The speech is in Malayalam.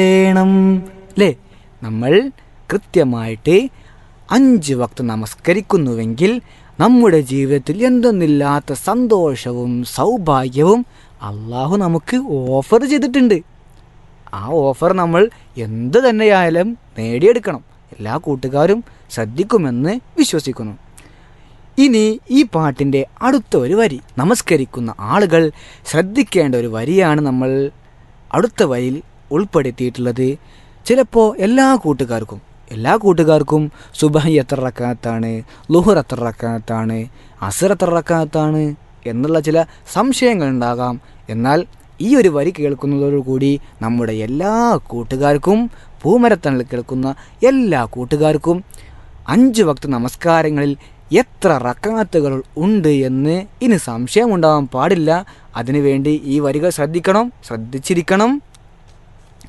വേണം അല്ലേ നമ്മൾ കൃത്യമായിട്ട് അഞ്ച് വക്ത് നമസ്കരിക്കുന്നുവെങ്കിൽ നമ്മുടെ ജീവിതത്തിൽ എന്തെന്നില്ലാത്ത സന്തോഷവും സൗഭാഗ്യവും അള്ളാഹു നമുക്ക് ഓഫർ ചെയ്തിട്ടുണ്ട് ആ ഓഫർ നമ്മൾ എന്ത് തന്നെയായാലും നേടിയെടുക്കണം എല്ലാ കൂട്ടുകാരും ശ്രദ്ധിക്കുമെന്ന് വിശ്വസിക്കുന്നു ഇനി ഈ പാട്ടിൻ്റെ അടുത്ത ഒരു വരി നമസ്കരിക്കുന്ന ആളുകൾ ശ്രദ്ധിക്കേണ്ട ഒരു വരിയാണ് നമ്മൾ അടുത്ത വരിയിൽ ഉൾപ്പെടുത്തിയിട്ടുള്ളത് ചിലപ്പോൾ എല്ലാ കൂട്ടുകാർക്കും എല്ലാ കൂട്ടുകാർക്കും സുബഹി എത്ര റക്കാത്താണ് ലുഹർ എത്ര റക്കാത്താണ് അസർ എത്ര റക്കാത്താണ് എന്നുള്ള ചില സംശയങ്ങൾ ഉണ്ടാകാം എന്നാൽ ഈ ഒരു വരി കേൾക്കുന്നതോടുകൂടി നമ്മുടെ എല്ലാ കൂട്ടുകാർക്കും പൂമരത്തണൽ കേൾക്കുന്ന എല്ലാ കൂട്ടുകാർക്കും അഞ്ച് വക്ത നമസ്കാരങ്ങളിൽ എത്ര റക്കാത്തുകൾ ഉണ്ട് എന്ന് ഇനി സംശയമുണ്ടാവാൻ പാടില്ല അതിനുവേണ്ടി ഈ വരികൾ ശ്രദ്ധിക്കണം ശ്രദ്ധിച്ചിരിക്കണം